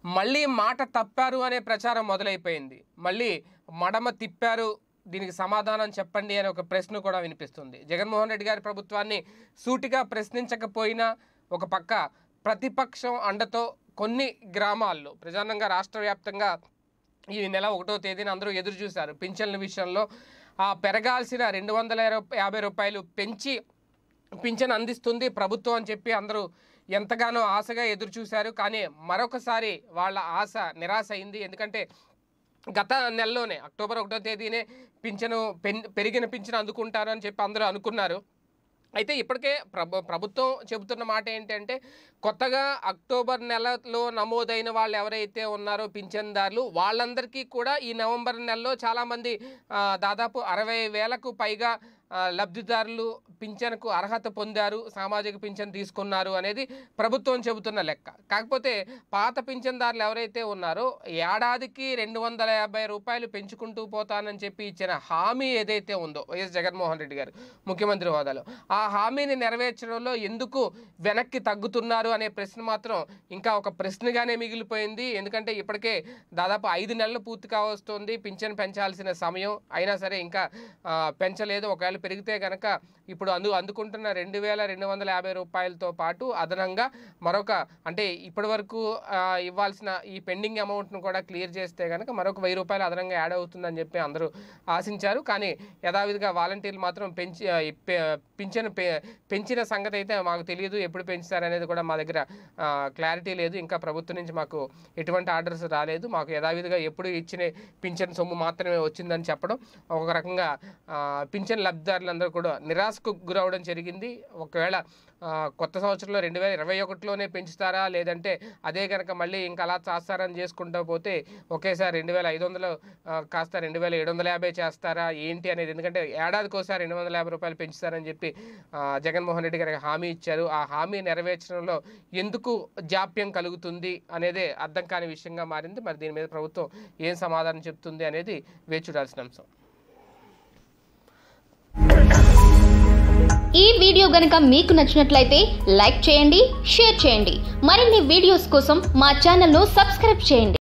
మళ్ళీ మాట తప్పారు అనే ప్రచారం మొదలైపోయింది మళ్ళీ మడమ తిప్పారు దీనికి సమాధానం చెప్పండి అనే ఒక ప్రశ్న కూడా వినిపిస్తుంది జగన్మోహన్ రెడ్డి గారి ప్రభుత్వాన్ని సూటిగా ప్రశ్నించకపోయినా ఒక పక్క ప్రతిపక్షం అండతో కొన్ని గ్రామాల్లో ప్రధానంగా రాష్ట్ర వ్యాప్తంగా ఈ నెల ఒకటో తేదీన అందరూ ఎదురు చూశారు పింఛన్ల విషయంలో ఆ పెరగాల్సిన రెండు వందల ఇరవై- యాభై రూపాయలు పెంచి పింఛన్ అందిస్తుంది ప్రభుత్వం అని చెప్పి అందరూ ఎంతగానో ఆశగా ఎదురు చూశారు కానీ మరొకసారి వాళ్ళ ఆశ నిరాశ అయింది ఎందుకంటే గత నెలలోనే అక్టోబర్ ఒకటో తేదీనే పింఛను పెన్ పెరిగిన పింఛను అందుకుంటారు అని చెప్పి అందరూ అనుకున్నారు అయితే ఇప్పటికే ప్రభు ప్రభుత్వం చెబుతున్న మాట ఏంటంటే కొత్తగా అక్టోబర్ నెలలో నమోదైన వాళ్ళు ఎవరైతే ఉన్నారో పింఛన్దారులు వాళ్ళందరికీ కూడా ఈ నవంబర్ నెలలో చాలామంది ఆ, దాదాపు అరవై వేలకు పైగా ఆ, లబ్ధిదారులు పింఛన్కు అర్హత పొందారు సామాజిక పింఛన్ తీసుకున్నారు అనేది ప్రభుత్వం చెబుతున్న లెక్క కాకపోతే పాత పింఛన్దారులు ఎవరైతే ఉన్నారో ఏడాదికి రెండు వందల యాభై రూపాయలు పెంచుకుంటూ పోతానని చెప్పి ఇచ్చిన హామీ ఏదైతే ఉందో వైఎస్ జగన్మోహన్ రెడ్డి గారు ముఖ్యమంత్రి హోదాలో ఆ హామీని నెరవేర్చడంలో ఎందుకు వెనక్కి తగ్గుతున్నారు అనే ప్రశ్న మాత్రం ఇంకా ఒక ప్రశ్నగానే మిగిలిపోయింది ఎందుకంటే ఇప్పటికే దాదాపు ఐదు నెలలు పూర్తి కావస్తుంది పింఛన్ పెంచాల్సిన సమయం అయినా సరే ఇంకా ఆ, పెంచలేదు ఒకవేళ పెరిగితే కనుక ఇప్పుడు అందు అందుకుంటున్న రెండు వేల రెండు వందల యాభై రూపాయలతో పాటు అదనంగా మరొక అంటే ఇప్పటి వరకు ఆ, ఇవ్వాల్సిన ఈ పెండింగ్ అమౌంట్ను కూడా క్లియర్ చేస్తే కనుక మరొక వెయ్యి రూపాయలు అదనంగా యాడ్ అవుతుందని చెప్పి అందరూ ఆశించారు కానీ యథావిధిగా వాలంటీర్లు మాత్రం పెంచి ఆ, ఈ పె- పింఛను పె- పెంచిన సంగతి అయితే మాకు తెలియదు ఎప్పుడు పెంచుతారనేది కూడా మా దగ్గర క్లారిటీ లేదు ఇంకా ప్రభుత్వం నుంచి మాకు ఎటువంటి ఆర్డర్స్ రాలేదు మాకు యథావిధిగా ఎప్పుడు ఇచ్చిన పింఛన్ సొమ్ము మాత్రమే వచ్చిందని చెప్పడం ఒక రకంగా ఆ, పింఛన్ లబ్ధిదారులందరూ కూడా నిరాశకు గురవడం జరిగింది ఒకవేళ ఆ, కొత్త సంవత్సరంలో రెండు వేల ఇరవై ఒకటిలోనే పెంచుతారా లేదంటే అదే కనుక మళ్ళీ ఇంకా అలా చేస్తారని చేసుకుంటూ పోతే ఒకేసారి రెండు వేల ఐదు వందలు ఆ, కాస్త రెండు వేల ఏడు వందల యాభై చేస్తారా ఏంటి అనేది ఎందుకంటే ఏడాదికి ఒకసారి రెండు వందల యాభై రూపాయలు పెంచుతారని చెప్పి ఆ, జగన్మోహన్ రెడ్డి గారికి హామీ ఇచ్చారు ఆ హామీ నెరవేర్చడంలో ఎందుకు జాప్యం కలుగుతుంది అనేదే అర్థం కాని విషయంగా మారింది మరి దీని మీద ప్రభుత్వం ఏం సమాధానం చెప్తుంది అనేది వేచి చూడాల్సిన అంశం ఈ వీడియో గనుక మీకు నచ్చినట్లయితే లైక్ చేయండి షేర్ చేయండి మరిన్ని వీడియోస్ కోసం మా ఛానల్ను సబ్స్క్రైబ్ చేయండి